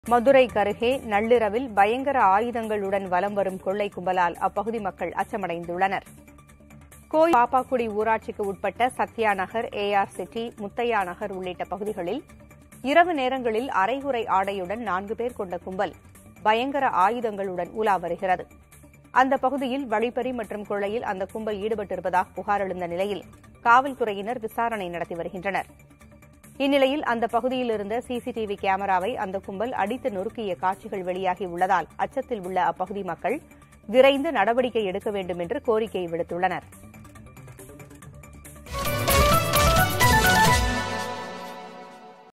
மதுரைக்கு அருகே நள்ளிரவில் பயங்கர ஆயுதங்களுடன் வலம் வரும் கொள்ளை கும்பலால் அப்பகுதி மக்கள் அச்சமடைந்துள்ளனர் கோயில் பாப்பாக்குடி ஊராட்சிக்கு உட்பட்ட சத்யா நகர் ஏஆர் சிட்டி முத்தையா நகர் உள்ளிட்ட பகுதிகளில் இரவு நேரங்களில் அரைகுறை ஆடையுடன் நான்கு பேர் கொண்ட கும்பல் பயங்கர ஆயுதங்களுடன் உலா வருகிறது அந்த பகுதியில் வழிப்பறி மற்றும் கொள்ளையில் அந்த கும்பல் ஈடுபட்டிருப்பதாக புகார் எழுந்த நிலையில் காவல்துறையினர் விசாரணை நடத்தி வருகின்றனர் இந்நிலையில் அந்த பகுதியில் இருந்த சிசிடிவி கேமராவை அந்த கும்பல் அடித்து நொறுக்கிய காட்சிகள் வெளியாகி உள்ளதால் அச்சத்தில் உள்ள அப்பகுதி மக்கள் விரைந்து நடவடிக்கை எடுக்க வேண்டும் என்று கோரிக்கை விடுத்துள்ளனா்